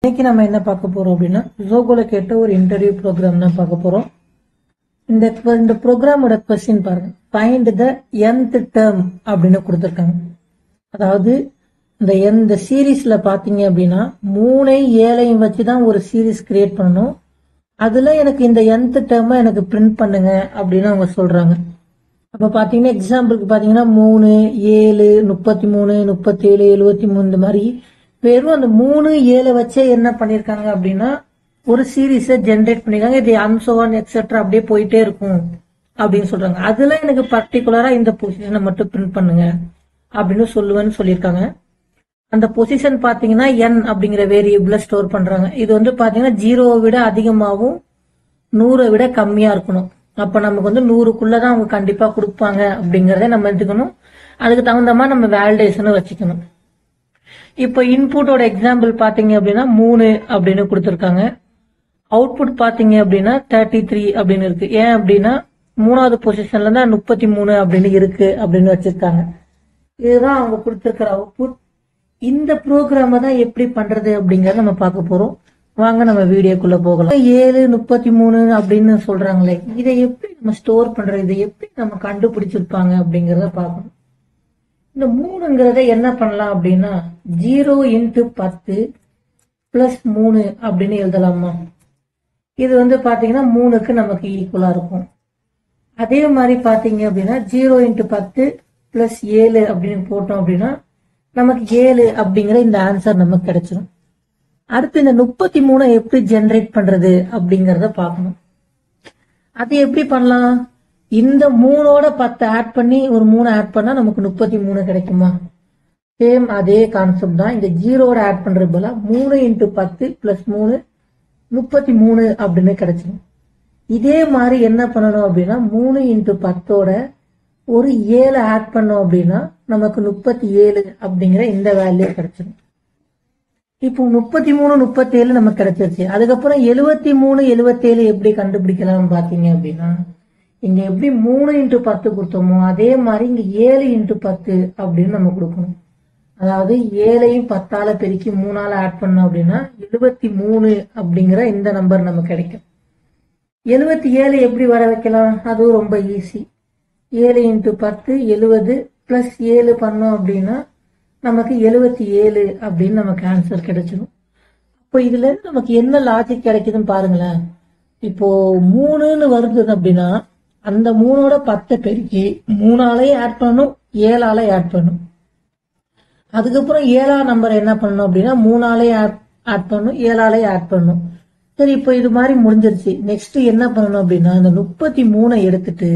இன்னைக்கு நம்ம என்ன பார்க்க போறோம் அப்படின்னா ஜோகோல கேட்ட ஒரு இன்டர்வியூ ப்ரோக்ராம் தான் பார்க்க போறோம் இந்த இந்த ப்ரோக்ராமோட கொஸ்டின் பாருங்க ஃபைண்ட் த nth டேர்ம் அப்படின்னு கொடுத்துருக்காங்க அதாவது இந்த எந்த சீரீஸ்ல பாத்தீங்க அப்படின்னா மூணை ஏழையும் வச்சு தான் ஒரு சீரீஸ் கிரியேட் பண்ணணும் அதுல எனக்கு இந்த nth டேர்மை எனக்கு பிரிண்ட் பண்ணுங்க அப்படின்னு அவங்க சொல்றாங்க அப்ப பாத்தீங்கன்னா எக்ஸாம்பிளுக்கு பாத்தீங்கன்னா மூணு ஏழு முப்பத்தி மூணு முப்பத்தி ஏழு எழுபத்தி மூணு இந்த மாதிரி வெறும் அந்த மூணு ஏழை வச்சே என்ன பண்ணிருக்காங்க அப்படின்னா ஒரு சீரீஸை ஜென்ரேட் பண்ணிருக்காங்க இது அன்சோவான் எக்ஸெட்ரா அப்படியே போயிட்டே இருக்கும் அப்படின்னு சொல்றாங்க அதுல எனக்கு பர்டிகுலரா இந்த பொசிஷனை மட்டும் பிரிண்ட் பண்ணுங்க அப்படின்னு சொல்லுவேன்னு சொல்லியிருக்காங்க அந்த பொசிஷன் பாத்தீங்கன்னா என் அப்படிங்கிற வேரியபிள ஸ்டோர் பண்றாங்க இது வந்து பாத்தீங்கன்னா ஜீரோவை விட அதிகமாகவும் நூறை விட கம்மியா இருக்கணும் அப்ப நமக்கு வந்து நூறுக்குள்ளதான் அவங்க கண்டிப்பா கொடுப்பாங்க அப்படிங்கறத நம்ம எடுத்துக்கணும் அதுக்கு தகுந்த மாதிரி நம்ம வேலிடேஷனும் வச்சுக்கணும் இப்போ இன்புட்டோட எக்ஸாம்பிள் பாத்தீங்க அப்படின்னா மூணு அப்படின்னு கொடுத்துருக்காங்க அவுட்புட் பாத்தீங்க அப்படின்னா தேர்ட்டி த்ரீ அப்படின்னு இருக்கு ஏன் அப்படின்னா மூணாவது பொசிஷன்ல தான் முப்பத்தி மூணு அப்படின்னு இருக்கு அப்படின்னு வச்சிருக்காங்க இதுதான் அவங்க கொடுத்திருக்கிற அவுட்புட் இந்த ப்ரோக்ராம தான் எப்படி பண்றது அப்படிங்கறத நம்ம பார்க்க போறோம் வாங்க நம்ம வீடியோக்குள்ள போகலாம் ஏழு முப்பத்தி மூணு அப்படின்னு சொல்றாங்களே இதை எப்படி நம்ம ஸ்டோர் பண்றது இதை எப்படி நம்ம கண்டுபிடிச்சிருப்பாங்க அப்படிங்கறத பார்க்கணும் இந்த மூணுங்கிறத என்ன பண்ணலாம் அப்படின்னா ஜீரோ இன்ட்டு பத்து பிளஸ் மூணு அப்படின்னு எழுதலாமா இது வந்து பாத்தீங்கன்னா மூணுக்கு நமக்கு ஈக்குவலா இருக்கும் அதே மாதிரி பாத்தீங்க அப்படின்னா ஜீரோ இன்ட்டு பத்து பிளஸ் ஏழு அப்படின்னு போட்டோம் அப்படின்னா நமக்கு ஏழு அப்படிங்கிற இந்த ஆன்சர் நமக்கு கிடைச்சிடும் அடுத்து இந்த முப்பத்தி மூணை எப்படி ஜெனரேட் பண்றது அப்படிங்கறத பார்க்கணும் அது எப்படி பண்ணலாம் இந்த மூணோட பத்து ஆட் பண்ணி ஒரு மூணு ஆட் பண்ணா நமக்கு முப்பத்தி மூணு கிடைக்குமா சேம் அதே கான்செப்ட் தான் இந்த ஜீரோட ஆட் பண்றது போல மூணு இன்ட்டு பத்து பிளஸ் மூணு முப்பத்தி மூணு அப்படின்னு கிடைச்சிடும் இதே மாதிரி என்ன பண்ணணும் அப்படின்னா மூணு இன்ட்டு பத்தோட ஒரு ஏழு ஆட் பண்ணோம் அப்படின்னா நமக்கு முப்பத்தி ஏழு அப்படிங்கிற இந்த வேல்யூ கிடைச்சிடும் இப்போ முப்பத்தி மூணு முப்பத்தி ஏழு நமக்கு கிடைச்சிருச்சு அதுக்கப்புறம் எழுவத்தி மூணு எழுவத்தேழு எப்படி கண்டுபிடிக்கலாம் பாத்தீங்க அப்படின்னா இங்க எப்படி மூணு இன்ட்டு பத்து கொடுத்தோமோ அதே மாதிரி இங்க ஏழு இன்ட்டு பத்து அப்படின்னு நம்ம கொடுக்கணும் அதாவது ஏழையும் பத்தால பெருக்கி மூணால ஆட் பண்ணோம் அப்படின்னா எழுபத்தி மூணு அப்படிங்கிற இந்த நம்பர் நமக்கு கிடைக்கும் எழுபத்தி ஏழு எப்படி வர வைக்கலாம் அதுவும் ரொம்ப ஈஸி ஏழு இன்ட்டு பத்து எழுவது பிளஸ் ஏழு பண்ணோம் அப்படின்னா நமக்கு எழுபத்தி ஏழு அப்படின்னு நமக்கு ஆன்சர் கிடைச்சிடும் இப்போ இதுல இருந்து நமக்கு என்ன லாஜிக் கிடைக்குதுன்னு பாருங்களேன் இப்போ மூணுன்னு வருது அப்படின்னா அந்த மூணோட பத்தை பெருக்கி மூணாலையும் ஆட் பண்ணணும் ஏழால ஆட் பண்ணணும் அதுக்கப்புறம் ஏழாம் நம்பர் என்ன பண்ணணும் அப்படின்னா மூணாலே ஆட் பண்ணணும் ஏழாலே ஆட் பண்ணணும் சரி இப்போ இது மாதிரி முடிஞ்சிருச்சு நெக்ஸ்ட் என்ன பண்ணணும் அப்படின்னா இந்த முப்பத்தி மூணை எடுத்துட்டு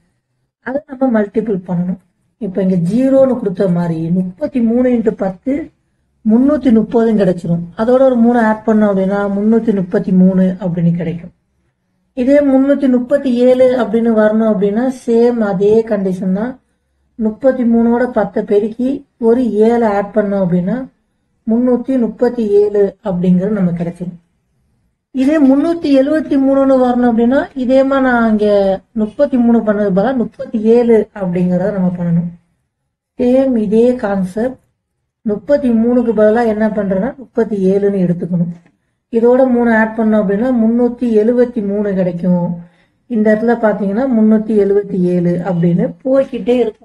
அதை நம்ம மல்டிபிள் பண்ணணும் இப்போ இங்க ஜீரோன்னு கொடுத்த மாதிரி முப்பத்தி மூணு இன்ட்டு பத்து முன்னூத்தி முப்பதும் கிடைச்சிரும் அதோட ஒரு மூணு ஆட் பண்ணோம் அப்படின்னா முன்னூத்தி முப்பத்தி மூணு அப்படின்னு கிடைக்கும் இதே முன்னூத்தி முப்பத்தி ஏழு அப்படின்னு வரணும் அப்படின்னா சேம் அதே கண்டிஷன் தான் முப்பத்தி மூணோட பத்தை பெருக்கி ஒரு ஏழு ஆட் பண்ணோம் அப்படின்னா முன்னூத்தி முப்பத்தி ஏழு அப்படிங்கிறது நமக்கு கிடைச்சிடும் இதே முன்னூத்தி எழுவத்தி மூணுன்னு வரணும் அப்படின்னா இதே மாதிரி நான் இங்க முப்பத்தி மூணு பண்ணது பதிலா முப்பத்தி ஏழு அப்படிங்கறத நம்ம பண்ணணும் சேம் இதே கான்செப்ட் முப்பத்தி மூணுக்கு பதிலாக என்ன பண்றேன்னா முப்பத்தி ஏழுன்னு எடுத்துக்கணும் இதோட மூணு ஆட் பண்ணோம் அப்படின்னா முன்னூத்தி எழுவத்தி மூணு கிடைக்கும் இந்த இடத்துல பாத்தீங்கன்னா முன்னூத்தி எழுவத்தி ஏழு அப்படின்னு போய்கிட்டே இருக்கும்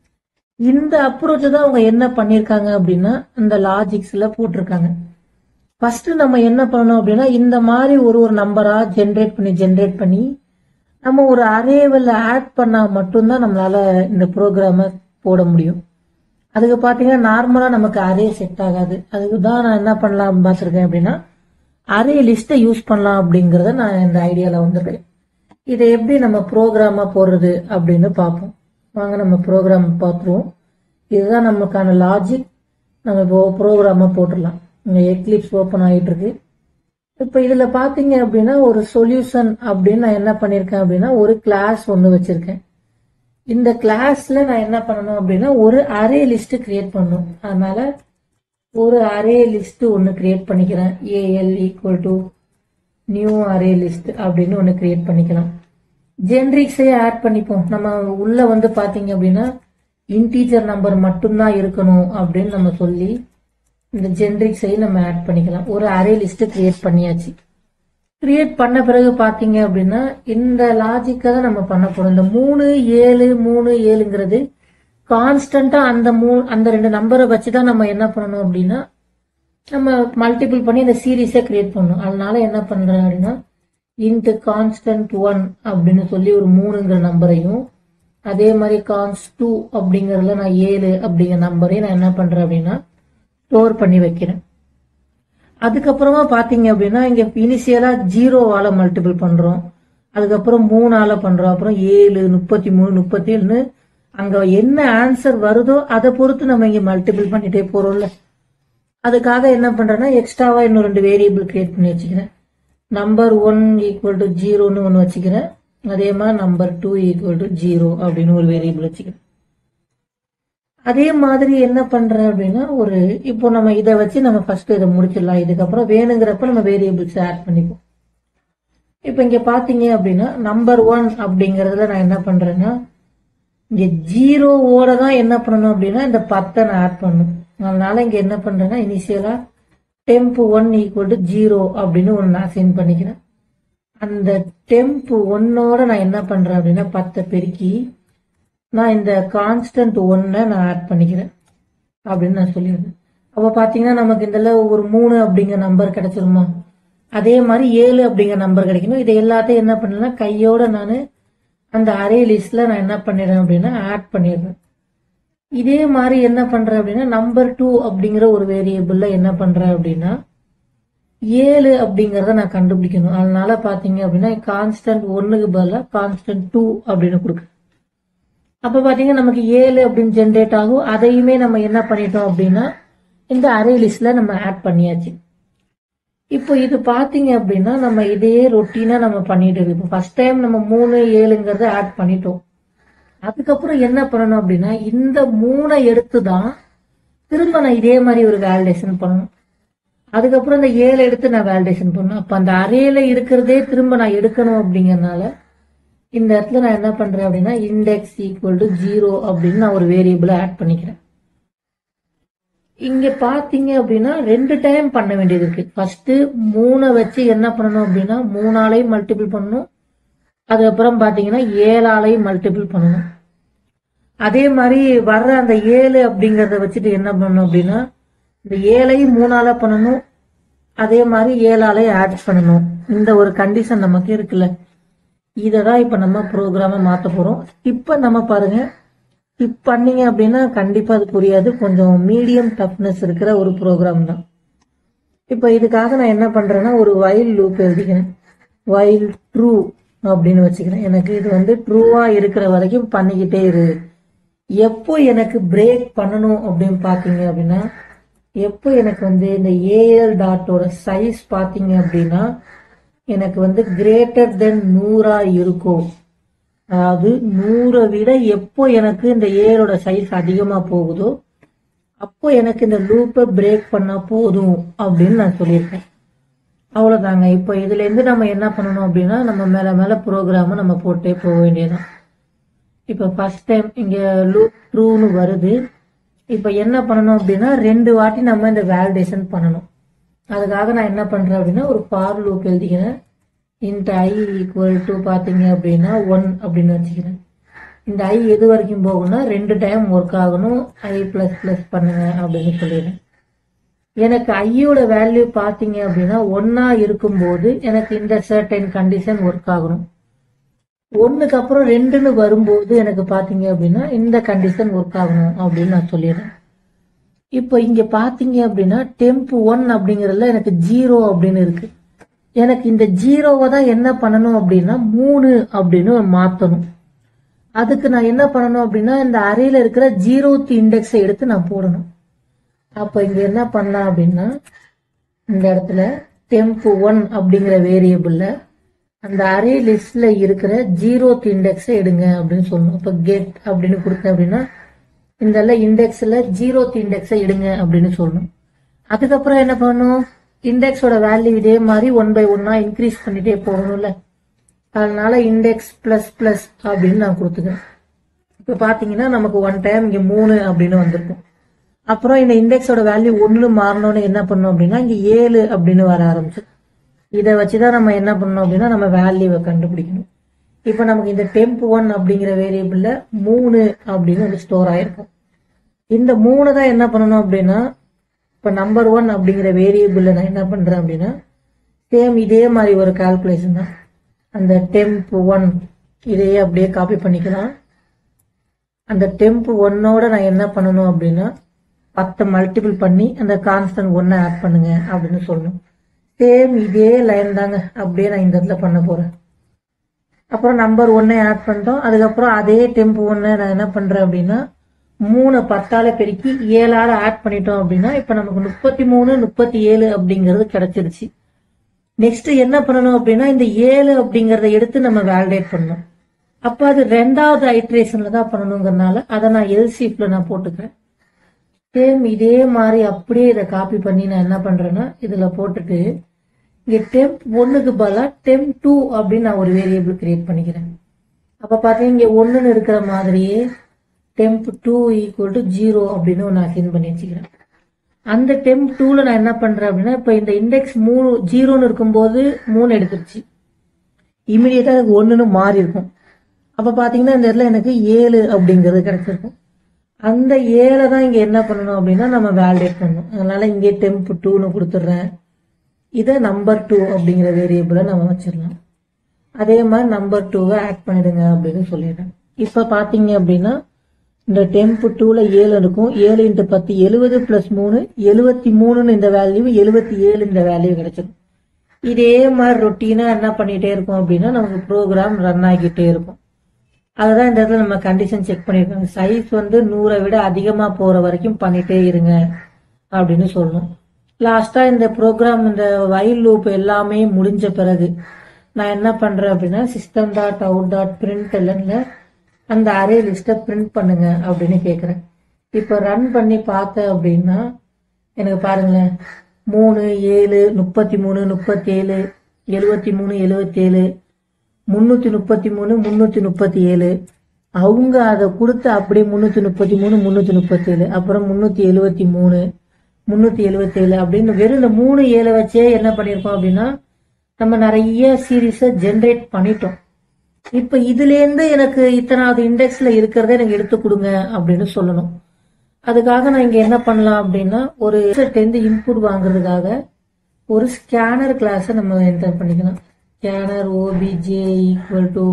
இந்த அப்ரோச் தான் அவங்க என்ன பண்ணிருக்காங்க அப்படின்னா இந்த லாஜிக்ஸ்ல போட்டிருக்காங்க ஃபர்ஸ்ட் நம்ம என்ன பண்ணணும் அப்படின்னா இந்த மாதிரி ஒரு ஒரு நம்பரா ஜென்ரேட் பண்ணி ஜென்ரேட் பண்ணி நம்ம ஒரு அரேவில் ஆட் பண்ணா மட்டும்தான் நம்மளால இந்த ப்ரோக்ராம போட முடியும் அதுக்கு பாத்தீங்கன்னா நார்மலா நமக்கு அரே செட் ஆகாது அதுக்கு தான் நான் என்ன பண்ணலாம் பார்த்துருக்கேன் அப்படின்னா அரே லிஸ்ட்டை யூஸ் பண்ணலாம் அப்படிங்கறத நான் இந்த ஐடியால வந்திருக்கேன் இதை எப்படி நம்ம ப்ரோக்ராமா போடுறது அப்படின்னு பார்ப்போம் வாங்க நம்ம ப்ரோக்ராம் பார்த்துருவோம் இதுதான் நமக்கான லாஜிக் நம்ம இப்போ ப்ரோக்ராமா போட்டுடலாம் இங்க எக்லிப்ஸ் ஓப்பன் ஆகிட்டு இருக்கு இப்போ இதுல பாத்தீங்க அப்படின்னா ஒரு சொல்யூஷன் அப்படின்னு நான் என்ன பண்ணிருக்கேன் அப்படின்னா ஒரு கிளாஸ் ஒன்று வச்சிருக்கேன் இந்த கிளாஸ்ல நான் என்ன பண்ணணும் அப்படின்னா ஒரு அரே லிஸ்ட் கிரியேட் பண்ணணும் அதனால ஒரு அரே லிஸ்ட் ஒன்று கிரியேட் பண்ணிக்கிறேன் AL equal to new array list அப்படின்னு ஒன்று கிரியேட் பண்ணிக்கலாம் ஜென்ரிக்ஸே ஆட் பண்ணிப்போம் நம்ம உள்ள வந்து பாத்தீங்க அப்படின்னா இன்டீஜர் நம்பர் மட்டும்தான் இருக்கணும் அப்படின்னு நம்ம சொல்லி இந்த ஜென்ரிக்ஸையும் நம்ம ஆட் பண்ணிக்கலாம் ஒரு அரே லிஸ்ட் கிரியேட் பண்ணியாச்சு கிரியேட் பண்ண பிறகு பாத்தீங்க அப்படின்னா இந்த லாஜிக்கை தான் நம்ம பண்ண போறோம் இந்த மூணு ஏழு மூணு ஏழுங்கிறது கான்ஸ்டன்டா அந்த மூ அந்த ரெண்டு நம்பரை வச்சு தான் நம்ம என்ன பண்ணணும் அப்படின்னா நம்ம மல்டிபிள் பண்ணி இந்த சீரீஸை கிரியேட் பண்ணணும் அதனால என்ன பண்றேன் அப்படின்னா இன்ட் கான்ஸ்டன்ட் ஒன் அப்படின்னு சொல்லி ஒரு மூணுங்கிற நம்பரையும் அதே மாதிரி கான்ஸ் டூ அப்படிங்கறதுல நான் ஏழு அப்படிங்கிற நம்பரையும் நான் என்ன பண்றேன் அப்படின்னா ஸ்டோர் பண்ணி வைக்கிறேன் அதுக்கப்புறமா பாத்தீங்க அப்படின்னா இங்க இனிஷியலா ஜீரோவால மல்டிபிள் பண்றோம் அதுக்கப்புறம் மூணால பண்றோம் அப்புறம் ஏழு முப்பத்தி மூணு முப்பத்தி ஏழுன்னு அங்க என்ன ஆன்சர் வருதோ அதை பொறுத்து நம்ம இங்க மல்டிபிள் பண்ணிட்டே போறோம்ல அதுக்காக என்ன பண்றேன்னா எக்ஸ்ட்ராவா இன்னும் ரெண்டு வேரியபிள் கிரியேட் பண்ணி வச்சுக்கிறேன் நம்பர் ஒன் ஈக்குவல் டு ஜீரோன்னு ஒன்று வச்சுக்கிறேன் அதே மாதிரி number two equal to zero அப்படின்னு ஒரு வேரியபிள் வச்சுக்கிறேன் அதே மாதிரி என்ன பண்றேன் அப்படின்னா ஒரு இப்போ நம்ம இதை வச்சு நம்ம ஃபர்ஸ்ட் இதை முடிச்சிடலாம் இதுக்கப்புறம் வேணுங்கிறப்ப நம்ம வேரியபிள்ஸ் ஆட் பண்ணிப்போம் இப்போ இங்க பாத்தீங்க அப்படின்னா நம்பர் ஒன் அப்படிங்கறதுல நான் என்ன பண்றேன்னா இங்க ஜீரோவோட தான் என்ன பண்ணணும் அப்படின்னா இந்த பத்தை நான் ஆட் பண்ணணும் அதனால இங்க என்ன பண்றேன்னா இனிஷியலா temp one equal to zero அப்படின்னு ஒன்று நான் சென்ட் பண்ணிக்கிறேன் அந்த டெம்ப் ஒன்னோட நான் என்ன பண்றேன் அப்படின்னா பத்தை பெருக்கி நான் இந்த கான்ஸ்டன்ட் ஒன்னை நான் ஆட் பண்ணிக்கிறேன் அப்படின்னு நான் சொல்லிடுறேன் அப்போ பார்த்தீங்கன்னா நமக்கு இதில் ஒரு மூணு அப்படிங்கிற நம்பர் கிடைச்சிருமா அதே மாதிரி ஏழு அப்படிங்கிற நம்பர் கிடைக்கணும் இதை எல்லாத்தையும் என்ன பண்ணலன்னா கையோட நான் அந்த அரே லிஸ்ட்ல நான் என்ன பண்ணிடுறேன் அப்படின்னா ஆட் பண்ணிடுறேன் இதே மாதிரி என்ன பண்றேன் அப்படின்னா நம்பர் டூ அப்படிங்கிற ஒரு வேரியபிள்ல என்ன பண்றேன் அப்படின்னா ஏழு அப்படிங்கறத நான் கண்டுபிடிக்கணும் அதனால பாத்தீங்க அப்படின்னா கான்ஸ்டன்ட் ஒன்னுக்கு பதிலாக கான்ஸ்டன்ட் டூ அப்படின்னு கொடுக்குறேன் அப்ப பாத்தீங்கன்னா நமக்கு ஏழு அப்படின்னு ஜென்ரேட் ஆகும் அதையுமே நம்ம என்ன பண்ணிட்டோம் அப்படின்னா இந்த அரே லிஸ்ட்ல நம்ம ஆட் பண்ணியாச்சு இப்போ இது பாத்தீங்க அப்படின்னா நம்ம இதே ரொட்டீனா நம்ம பண்ணிட்டு இருக்கோம் இப்போ ஃபர்ஸ்ட் டைம் நம்ம மூணு ஏழுங்கிறத ஆட் பண்ணிட்டோம் அதுக்கப்புறம் என்ன பண்ணணும் அப்படின்னா இந்த மூணை எடுத்து தான் திரும்ப நான் இதே மாதிரி ஒரு வேலிடேஷன் பண்ணணும் அதுக்கப்புறம் இந்த ஏழை எடுத்து நான் வேலிடேஷன் பண்ணணும் அப்ப அந்த அரேல இருக்கிறதே திரும்ப நான் எடுக்கணும் அப்படிங்கறதுனால இந்த இடத்துல நான் என்ன பண்றேன் அப்படின்னா இண்டெக்ஸ் ஈக்குவல் டு ஜீரோ அப்படின்னு நான் ஒரு வேரியபிளை ஆட் பண்ணிக்கிறேன் இங்க பாத்தீங்க அப்படின்னா ரெண்டு டைம் பண்ண வேண்டியது இருக்கு ஃபர்ஸ்ட் மூணை வச்சு என்ன பண்ணணும் அப்படின்னா மூணாலையும் மல்டிபிள் பண்ணணும் அதுக்கப்புறம் பாத்தீங்கன்னா ஏழாலையும் மல்டிபிள் பண்ணணும் அதே மாதிரி வர்ற அந்த ஏழு அப்படிங்கறத வச்சுட்டு என்ன பண்ணணும் அப்படின்னா இந்த ஏழையும் மூணால பண்ணணும் அதே மாதிரி ஏழாலே ஆட் பண்ணணும் இந்த ஒரு கண்டிஷன் நமக்கு இருக்குல்ல இதை தான் இப்போ நம்ம ப்ரோக்ராமை மாற்ற போகிறோம் இப்போ நம்ம பாருங்க ஸ்கிப் பண்ணீங்க அப்படின்னா கண்டிப்பாக அது புரியாது கொஞ்சம் மீடியம் டஃப்னஸ் இருக்கிற ஒரு ப்ரோக்ராம் தான் இப்போ இதுக்காக நான் என்ன பண்ணுறேன்னா ஒரு வைல் லூப் எழுதிக்கிறேன் வைல் ட்ரூ அப்படின்னு வச்சுக்கிறேன் எனக்கு இது வந்து ட்ரூவாக இருக்கிற வரைக்கும் பண்ணிக்கிட்டே இரு எப்போ எனக்கு பிரேக் பண்ணணும் அப்படின்னு பார்த்தீங்க அப்படின்னா எப்போ எனக்கு வந்து இந்த ஏஎல் டாட்டோட சைஸ் பார்த்தீங்க அப்படின்னா எனக்கு வந்து கிரேட்டர் தென் நூறா இருக்கும் அதாவது நூறை விட எப்போ எனக்கு இந்த ஏரோட சைஸ் அதிகமா போகுதோ அப்போ எனக்கு இந்த லூப்பை பிரேக் பண்ணா போதும் அப்படின்னு நான் சொல்லியிருக்கேன் அவ்வளவுதாங்க இப்போ இதுல இருந்து நம்ம என்ன பண்ணணும் அப்படின்னா நம்ம மேல மேல ப்ரோக்ராம நம்ம போட்டே போக வேண்டியதுதான் இப்போ ஃபர்ஸ்ட் டைம் இங்க லூப் ட்ரூன்னு வருது இப்போ என்ன பண்ணணும் அப்படின்னா ரெண்டு வாட்டி நம்ம இந்த வேலிடேஷன் பண்ணணும் அதுக்காக நான் என்ன பண்றேன் அப்படின்னா ஒரு ஃபார் லூப் எழுதிக்கிறேன் இன்ட் ஐ ஈக்குவல் டு பாத்தீங்க அப்படின்னா ஒன் அப்படின்னு வச்சுக்கிறேன் இந்த ஐ எது வரைக்கும் போகும்னா ரெண்டு டைம் ஒர்க் ஆகணும் ஐ பிளஸ் பிளஸ் பண்ணுங்க அப்படின்னு சொல்லிடுறேன் எனக்கு ஐயோட வேல்யூ பாத்தீங்க அப்படின்னா ஒன்னா இருக்கும்போது எனக்கு இந்த சர்டைன் கண்டிஷன் ஒர்க் ஆகணும் ஒன்னுக்கு அப்புறம் ரெண்டுன்னு வரும்போது எனக்கு பாத்தீங்க அப்படின்னா இந்த கண்டிஷன் ஒர்க் ஆகணும் அப்படின்னு நான் சொல்லிடுறேன் இப்போ இங்க பாத்தீங்க அப்படின்னா டெம்ப் ஒன் அப்படிங்கறதுல எனக்கு ஜீரோ அப்படின்னு இருக்கு எனக்கு இந்த ஜீரோவை தான் என்ன பண்ணணும் அப்படின்னா மூணு அப்படின்னு மாத்தணும் அதுக்கு நான் என்ன பண்ணணும் அப்படின்னா இந்த அறையில இருக்கிற ஜீரோத் இண்டெக்ஸை எடுத்து நான் போடணும் அப்ப இங்க என்ன பண்ணலாம் அப்படின்னா இந்த இடத்துல டெம்ப் ஒன் அப்படிங்கிற வேரியபிள்ல அந்த அரே லிஸ்ட்ல இருக்கிற ஜீரோத் இண்டெக்ஸை எடுங்க அப்படின்னு சொல்லணும் இப்ப கெட் அப்படின்னு கொடுத்தேன் அப்படின்னா இந்த இண்டெக்ஸ்ல ஜீரோத் இண்டெக்ஸை எடுங்க அப்படின்னு சொல்லணும் அதுக்கப்புறம் என்ன பண்ணணும் இண்டெக்ஸோட வேல்யூ இதே மாதிரி ஒன் பை ஒன்னா இன்க்ரீஸ் பண்ணிட்டே போகணும்ல அதனால இண்டெக்ஸ் பிளஸ் பிளஸ் அப்படின்னு நான் கொடுத்துக்கிறேன் இப்போ பார்த்தீங்கன்னா நமக்கு ஒன் டைம் இங்கே மூணு அப்படின்னு வந்திருக்கும் அப்புறம் இந்த இண்டெக்ஸோட வேல்யூ ஒன்று மாறணும்னு என்ன பண்ணோம் அப்படின்னா இங்க ஏழு அப்படின்னு வர ஆரம்பிச்சு இதை வச்சுதான் நம்ம என்ன பண்ணோம் அப்படின்னா நம்ம வேல்யூவை கண்டுபிடிக்கணும் இப்போ நமக்கு இந்த டெம்ப் ஒன் அப்படிங்கிற வேரியபிள்ல மூணு அப்படின்னு வந்து ஸ்டோர் ஆயிருக்கும் இந்த மூணு தான் என்ன பண்ணணும் அப்படின்னா இப்போ நம்பர் ஒன் அப்படிங்கிற வேரியபிள்ல நான் என்ன பண்றேன் அப்படின்னா சேம் இதே மாதிரி ஒரு கால்குலேஷன் தான் அந்த டெம்ப் ஒன் இதையே அப்படியே காப்பி பண்ணிக்கலாம் அந்த டெம்ப் ஒன்னோட நான் என்ன பண்ணணும் அப்படின்னா பத்தை மல்டிபிள் பண்ணி அந்த கான்ஸ்டன்ட் ஒன்னை ஆட் பண்ணுங்க அப்படின்னு சொல்லணும் சேம் இதே லைன் தாங்க அப்படியே நான் இந்த இடத்துல பண்ண போறேன் அப்புறம் நம்பர் ஒன்னை ஆட் பண்ணிட்டோம் அதுக்கப்புறம் அதே டெம்ப் ஒன்னை நான் என்ன பண்றேன் அப்படின்னா மூணு பத்தால பெருக்கி ஏழால ஆட் பண்ணிட்டோம் அப்படின்னா இப்ப நமக்கு முப்பத்தி மூணு முப்பத்தி ஏழு அப்படிங்கிறது கிடைச்சிருச்சு நெக்ஸ்ட் என்ன பண்ணணும் அப்படின்னா இந்த ஏழு அப்படிங்கறத எடுத்து நம்ம வேலிடேட் பண்ணணும் அப்ப அது ரெண்டாவது ஐட்ரேஷன்ல தான் பண்ணணுங்கிறதுனால அதை நான் எல்சிப்ல நான் போட்டுக்கிறேன் சேம் இதே மாதிரி அப்படியே இதை காப்பி பண்ணி நான் என்ன பண்றேன்னா இதுல போட்டுட்டு இங்க டெம்ப் ஒன்னுக்கு பதிலாக டெம்ப் டூ அப்படின்னு நான் ஒரு வேரியபிள் கிரியேட் பண்ணிக்கிறேன் அப்ப பாத்தீங்க இங்க ஒண்ணுன்னு இருக்கிற மாதிரியே temp two equal to zero அப்படின்னு நான் அசைன் பண்ணி வச்சுக்கிறேன் அந்த டெம்ப் டூல நான் என்ன பண்றேன் அப்படின்னா இப்ப இந்த இண்டெக்ஸ் மூணு ஜீரோன்னு இருக்கும்போது மூணு எடுத்துருச்சு இமீடியட்டா அதுக்கு ஒண்ணுன்னு மாறி இருக்கும் அப்ப பாத்தீங்கன்னா இந்த இடத்துல எனக்கு ஏழு அப்படிங்கிறது கிடைச்சிருக்கும் அந்த ஏழை தான் இங்க என்ன பண்ணணும் அப்படின்னா நம்ம வேலிடேட் பண்ணணும் அதனால இங்கே டெம்ப் டூன்னு கொடுத்துட்றேன் இதை நம்பர் டூ அப்படிங்கிற வேரியபிளை நம்ம வச்சிடலாம் அதே மாதிரி நம்பர் டூவை ஆட் பண்ணிடுங்க அப்படின்னு சொல்லிடுறேன் இப்ப பாத்தீங்க அப்படின்னா இந்த டெம்ப் டூல ஏழு இருக்கும் ஏழு இன்ட்டு பத்து எழுபது பிளஸ் மூணு எழுபத்தி மூணுன்னு இந்த வேல்யூ எழுபத்தி ஏழு இந்த வேல்யூ கிடைச்சிடும் இதே மாதிரி ரொட்டீனா என்ன பண்ணிட்டே இருக்கோம் அப்படின்னா நமக்கு ப்ரோக்ராம் ரன் ஆகிட்டே இருக்கும் அதுதான் இந்த இடத்துல நம்ம கண்டிஷன் செக் பண்ணிருக்கோம் சைஸ் வந்து நூறை விட அதிகமா போற வரைக்கும் பண்ணிட்டே இருங்க அப்படின்னு சொல்லணும் லாஸ்டா இந்த ப்ரோக்ராம் இந்த வைல் லூப் எல்லாமே முடிஞ்ச பிறகு நான் என்ன பண்றேன் அப்படின்னா system dot out dot print எல்லன்ல அந்த அரே லிஸ்ட்டை பிரிண்ட் பண்ணுங்க அப்படின்னு கேட்குறேன் இப்போ ரன் பண்ணி பார்த்தேன் அப்படின்னா எனக்கு பாருங்களேன் மூணு ஏழு முப்பத்தி மூணு முப்பத்தி ஏழு எழுபத்தி மூணு எழுபத்தேழு முந்நூற்றி முப்பத்தி மூணு முந்நூற்றி முப்பத்தி ஏழு அவங்க அதை கொடுத்து அப்படியே முந்நூற்றி முப்பத்தி மூணு முந்நூற்றி முப்பத்தேழு அப்புறம் முந்நூற்றி எழுபத்தி மூணு முந்நூற்றி எழுபத்தேழு அப்படின்னு வெறும் இந்த மூணு ஏழை வச்சே என்ன பண்ணியிருக்கோம் அப்படின்னா நம்ம நிறைய சீரீஸை ஜென்ரேட் பண்ணிட்டோம் இப்ப இதுல இருந்து எனக்கு இத்தனாவது இண்டெக்ஸ்ல இருக்கிறத எனக்கு எடுத்து கொடுங்க அப்படின்னு சொல்லணும் அதுக்காக நான் இங்க என்ன பண்ணலாம் அப்படின்னா ஒரு இருந்து இன்புட் வாங்குறதுக்காக ஒரு ஸ்கேனர் கிளாஸை நம்ம என்டர் பண்ணிக்கலாம் scanner OBJ equal to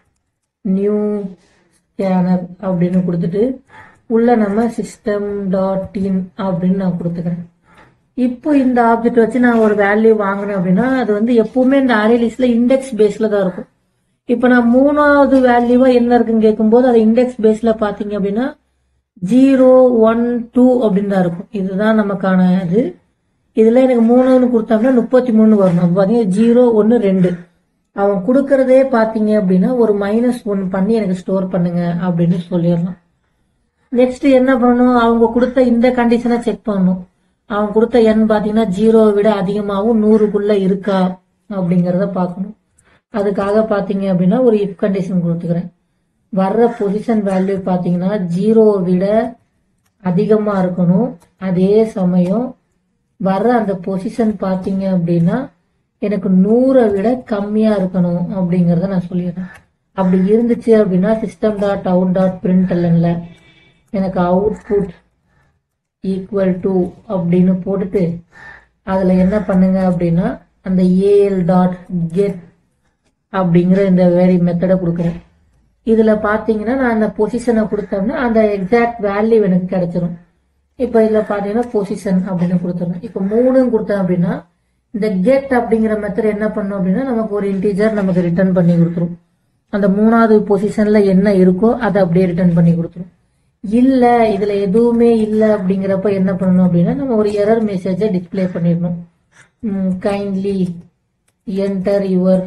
new scanner அப்படின்னு கொடுத்துட்டு உள்ள நம்ம சிஸ்டம் டாட் இன் அப்படின்னு நான் கொடுத்துக்கிறேன் இப்போ இந்த ஆப்ஜெக்ட் வச்சு நான் ஒரு வேல்யூ வாங்கினேன் அப்படின்னா அது வந்து எப்பவுமே இந்த அரே லிஸ்ட்ல இண்டெக்ஸ் பேஸ்ல தான் இருக்கும் இப்போ நான் மூணாவது வேல்யூவா என்ன இருக்குன்னு கேட்கும்போது அது இண்டெக்ஸ் பேஸ்ல பாத்தீங்க அப்படின்னா ஜீரோ ஒன் டூ அப்படின்னு தான் இருக்கும் இதுதான் நமக்கான இது இதுல எனக்கு மூணுன்னு கொடுத்தாங்கன்னா முப்பத்தி மூணு வரணும் அப்போ பாத்தீங்கன்னா ஜீரோ ஒன்னு ரெண்டு அவன் கொடுக்கறதே பாத்தீங்க அப்படின்னா ஒரு மைனஸ் ஒன் பண்ணி எனக்கு ஸ்டோர் பண்ணுங்க அப்படின்னு சொல்லிடலாம் நெக்ஸ்ட் என்ன பண்ணணும் அவங்க கொடுத்த இந்த கண்டிஷனை செக் பண்ணணும் அவன் கொடுத்த எண் பாத்தீங்கன்னா ஜீரோவை விட அதிகமாகவும் நூறுக்குள்ள இருக்கா அப்படிங்கறத பார்க்கணும் அதுக்காக பாத்தீங்க அப்படின்னா ஒரு இஃப் கண்டிஷன் கொடுத்துக்கிறேன் வர்ற பொசிஷன் வேல்யூ பாத்தீங்கன்னா ஜீரோவை விட அதிகமா இருக்கணும் அதே சமயம் வர்ற அந்த பொசிஷன் பாத்தீங்க அப்படின்னா எனக்கு நூறை விட கம்மியா இருக்கணும் அப்படிங்கறத நான் சொல்லிடுறேன் அப்படி இருந்துச்சு அப்படின்னா system dot out dot print எனக்கு அவுட்புட் ஈக்குவல் டு அப்படின்னு போட்டுட்டு அதுல என்ன பண்ணுங்க அப்படின்னா அந்த ஏஎல் டாட் கெட் அப்படிங்கிற இந்த வேரி மெத்தடை கொடுக்குறேன் இதுல பாத்தீங்கன்னா நான் அந்த பொசிஷனை கொடுத்தோம்னா அந்த எக்ஸாக்ட் வேல்யூ எனக்கு கிடைச்சிரும் இப்போ இதுல பாத்தீங்கன்னா பொசிஷன் அப்படின்னு கொடுத்துருவேன் இப்போ மூணும் கொடுத்தேன் அப்படின்னா இந்த கெட் அப்படிங்கிற மெத்தட் என்ன பண்ணும் அப்படின்னா நமக்கு ஒரு இன்டீஜர் நமக்கு ரிட்டர்ன் பண்ணி கொடுத்துரும் அந்த மூணாவது பொசிஷன்ல என்ன இருக்கோ அதை அப்படியே ரிட்டர்ன் பண்ணி கொடுத்துரும் இல்ல இதுல எதுவுமே இல்ல அப்படிங்கிறப்ப என்ன பண்ணணும் அப்படின்னா நம்ம ஒரு எரர் மெசேஜை டிஸ்ப்ளே பண்ணிடணும் கைண்ட்லி என்டர் யுவர்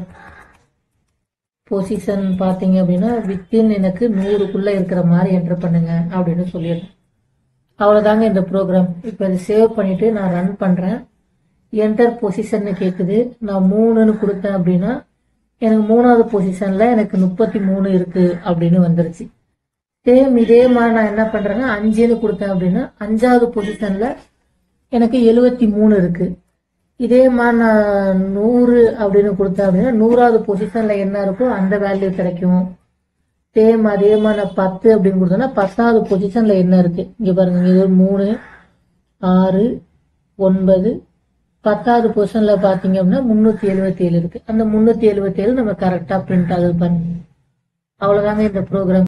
பொசிஷன் பாத்தீங்க அப்படின்னா வித்தின் எனக்கு நூறுக்குள்ள இருக்கிற மாதிரி என்டர் பண்ணுங்க அப்படின்னு சொல்லிடுறேன் அவ்வளவுதாங்க இந்த ப்ரோக்ராம் இப்போ இதை சேவ் பண்ணிட்டு நான் ரன் பண்றேன் என்டர் பொசிஷன் கேக்குது நான் மூணுன்னு கொடுத்தேன் அப்படின்னா எனக்கு மூணாவது பொசிஷன்ல எனக்கு முப்பத்தி மூணு இருக்கு அப்படின்னு வந்துருச்சு சேம் இதே மாதிரி நான் என்ன பண்றேன்னா அஞ்சுன்னு கொடுத்தேன் அப்படின்னா அஞ்சாவது பொசிஷன்ல எனக்கு எழுவத்தி மூணு இருக்கு இதே மாதிரி நான் நூறு அப்படின்னு கொடுத்தேன் அப்படின்னா நூறாவது பொசிஷன்ல என்ன இருக்கோ அந்த வேல்யூ கிடைக்கும் சேம் அதே மாதிரி நான் பத்து அப்படின்னு கொடுத்தேன்னா பத்தாவது பொசிஷன்ல என்ன இருக்கு இங்க பாருங்க இது ஒரு மூணு ஆறு ஒன்பது பத்தாவது பொசிஷன்ல பாத்தீங்க அப்படின்னா முன்னூத்தி எழுபத்தி ஏழு இருக்கு அந்த முன்னூத்தி எழுபத்தி ஏழு நம்ம கரெக்டா பிரிண்ட் ஆகுது பாருங்க அவ்வளவுதாங்க இந்த ப்ரோக்ராம்